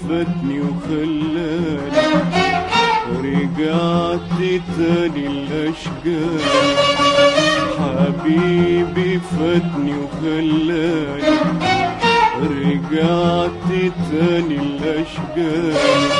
فاتني وخلاني رجعت تاني الأشجار حبيبي فاتني وخلاني رجعت تاني الأشجار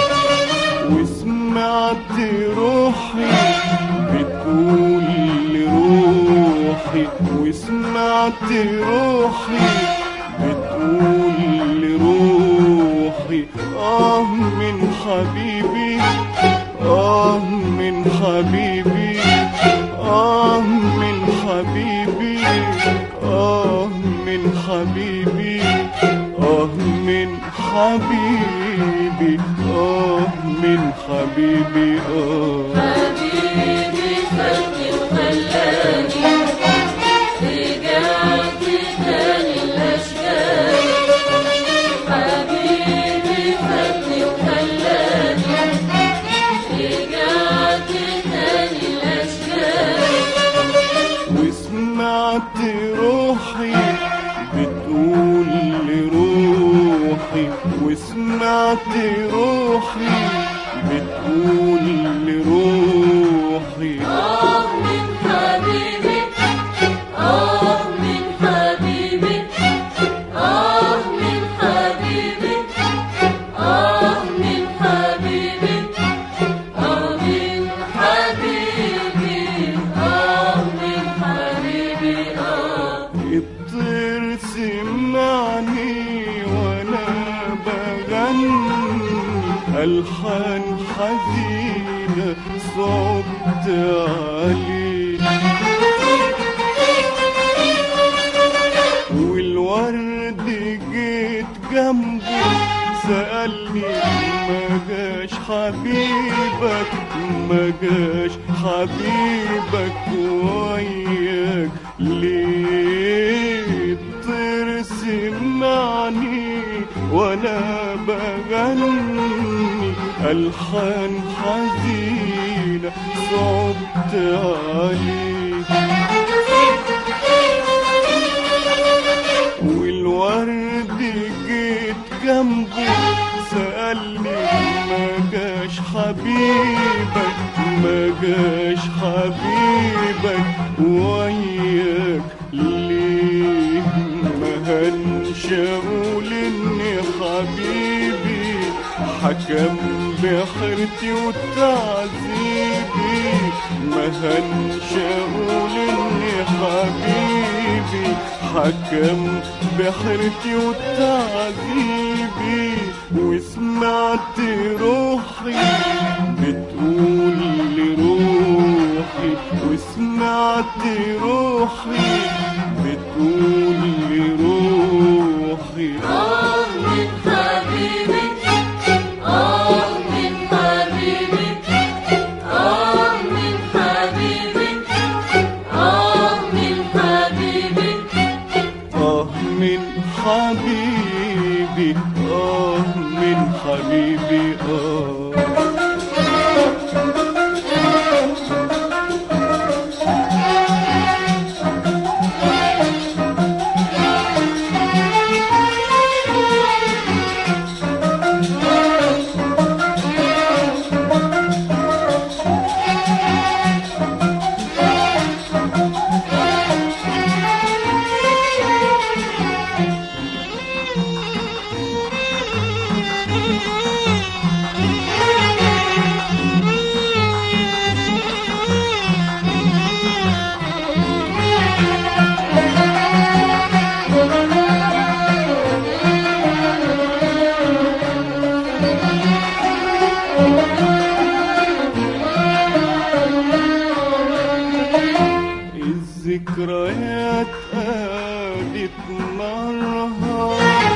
وسمعت روحي بتقول لروحي وسمعت روحي بتقول لروحي آه من حبيبي آه من حبيبي آه من حبيبي آه من حبيبي آه من حبيبي آه من حبيبي آه حبيبي فاتني وخلاني رجعت تاني الأشجار حبيبي فاتني وخلاني رجعت تاني الأشجار وسمعت روحي بتقول لروحي وسمعت روحي بتقول لروحي آه من حبيبي آه من حبيبي آه من حبيبي آه من حبيبي آه من حبيبي آه من حبيبي آه الطير سمعني وانا بغني الحان حزينه صعبت عليه والورد جيت جنبه سألني ما جاش حبيبك ما جاش حبيبك وياك ليه الطير سمعني وانا بغني الحان حزينه صعبت عليك والورد جيت جنبه سألني ما جاش حبيبك ما جاش حبيبك وياك ليه ما هنش اقول ان حبيبي حكم بحيرتي وتعذيبي ما هنش اقول ان حبيبي حكم بحيرتي وتعذيبي وسمعت روحي بتقول لروحي وسمعت روحي بتقول لروحي آه من حبيبي آه من حبيبي آه من حبيبي آه من حبيبي آه من حبيبي آه من حبيبي آه الذكريات قادت نارها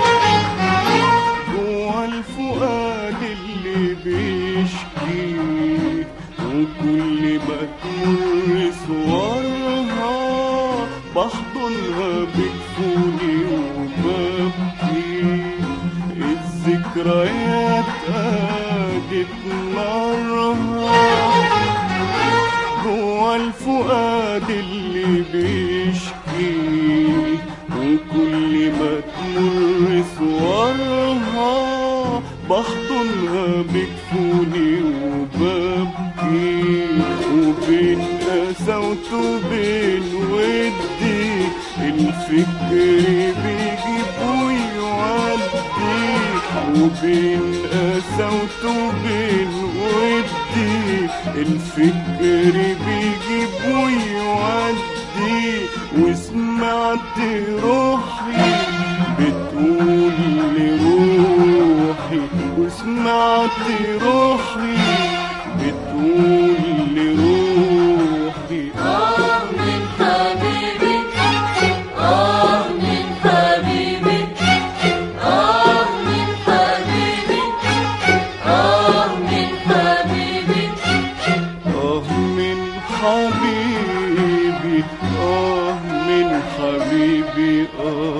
جوا الفؤاد اللي بيشكي وكل ما تمر صورها بحضنها بكفوني وببكي الذكريات قادت نارها جوا الفؤاد اللي بيشكي وكل ما تمر صورها بحضن بكفوني وببكي وبين قسوت وبين ودي الفكر بيجيب ويودي وبين قسوت وبين ودي الفكر بيجيب ويودي وسمعت روحي بتقول لروحي وسمعت روحي بتقول لروحي آه من حبيبي آه من حبيبي آه من حبيبي آه من حبيبي آه من حبيبي آه من حبيبي آه